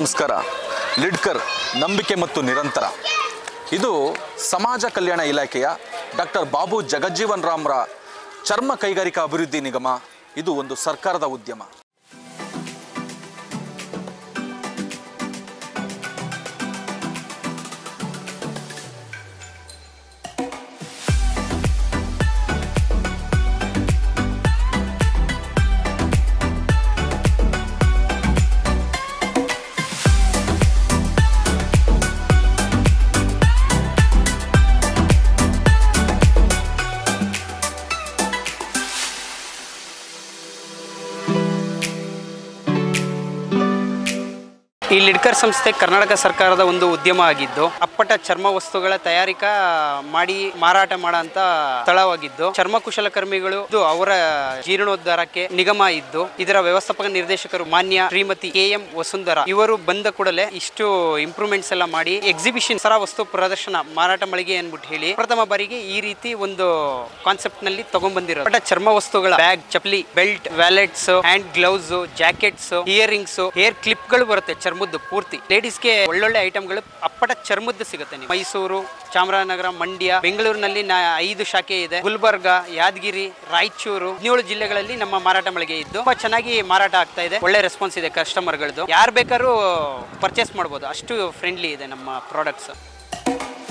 ನಮಸ್ಕಾರ ಲಿಡ್ಕರ್ ನಂಬಿಕೆ ಮತ್ತು ನಿರಂತರ ಇದು ಸಮಾಜ ಕಲ್ಯಾಣ ಇಲಾಖೆಯ ಡಾಕ್ಟರ್ ಬಾಬು ಜಗಜ್ಜೀವನ್ ರಾಮ್ರ ಚರ್ಮ ಕೈಗಾರಿಕಾ ಅಭಿವೃದ್ಧಿ ನಿಗಮ ಇದು ಒಂದು ಸರ್ಕಾರದ ಉದ್ಯಮ ಈ ಲಿಡ್ಕರ್ ಸಂಸ್ಥೆ ಕರ್ನಾಟಕ ಸರ್ಕಾರದ ಒಂದು ಉದ್ಯಮ ಆಗಿದ್ದು ಅಪ್ಪಟ ಚರ್ಮ ವಸ್ತುಗಳ ತಯಾರಿಕಾ ಮಾಡಿ ಮಾರಾಟ ಮಾಡಂತ ಸ್ಥಳವಾಗಿದ್ದು ಚರ್ಮ ಕುಶಲಕರ್ಮಿಗಳು ಇದು ಅವರ ಜೀರ್ಣೋದ್ಧಾರಕ್ಕೆ ನಿಗಮ ಇದ್ದು ಇದರ ವ್ಯವಸ್ಥಾಪಕ ನಿರ್ದೇಶಕರು ಮಾನ್ಯ ಶ್ರೀಮತಿ ಕೆ ಎಂ ವಸುಂಧರ ಇವರು ಬಂದ ಕೂಡಲೇ ಇಷ್ಟು ಇಂಪ್ರೂವ್ಮೆಂಟ್ಸ್ ಎಲ್ಲ ಮಾಡಿ ಎಕ್ಸಿಬಿಷನ್ ಸರ ವಸ್ತು ಪ್ರದರ್ಶನ ಮಾರಾಟ ಮಳಿಗೆ ಅನ್ಬಿಟ್ಟು ಹೇಳಿ ಪ್ರಥಮ ಬಾರಿಗೆ ಈ ರೀತಿ ಒಂದು ಕಾನ್ಸೆಪ್ಟ್ ನಲ್ಲಿ ತಗೊಂಡ್ಬಂದಿರೋದು ಅಪ್ಪಟ ಚರ್ಮ ವಸ್ತುಗಳ ಬ್ಯಾಗ್ ಚಪ್ಪಲಿ belt wallets hand gloves jackets earrings hair clip ಗಳು ಬರುತ್ತೆ ಚರ್ಮದ್ದು ಪೂರ್ತಿ ಲೇಡೀಸ್ಗೆ ಒಳ್ಳೊಳ್ಳೆ ಐಟಮ್ಗಳು ಅಪ್ಪಟ ಚರ್ಮದ್ದು ಸಿಗುತ್ತೆ ನಿಮ್ಗೆ. ಮೈಸೂರು ಚಾಮರಾಜನಗರ ಮಂಡ್ಯ ಬೆಂಗಳೂರಿನಲ್ಲಿ ನಾ ಐದು ಶಾಖೆ ಇದೆ ಗುಲ್ಬರ್ಗ ಯಾದಗಿರಿ ರಾಯಚೂರು ಹದಿನೇಳು ಜಿಲ್ಲೆಗಳಲ್ಲಿ ನಮ್ಮ ಮಾರಾಟ ಮಳಿಗೆ ಇದ್ದು ತುಂಬಾ ಚೆನ್ನಾಗಿ ಮಾರಾಟ ಆಗ್ತಾ ಇದೆ ಒಳ್ಳೆ ರೆಸ್ಪಾನ್ಸ್ ಇದೆ ಕಸ್ಟಮರ್ಗಳದ್ದು ಯಾರು ಬೇಕಾದ್ರೂ ಪರ್ಚೇಸ್ ಮಾಡ್ಬೋದು ಅಷ್ಟು ಫ್ರೆಂಡ್ಲಿ ಇದೆ ನಮ್ಮ ಪ್ರಾಡಕ್ಟ್ಸ್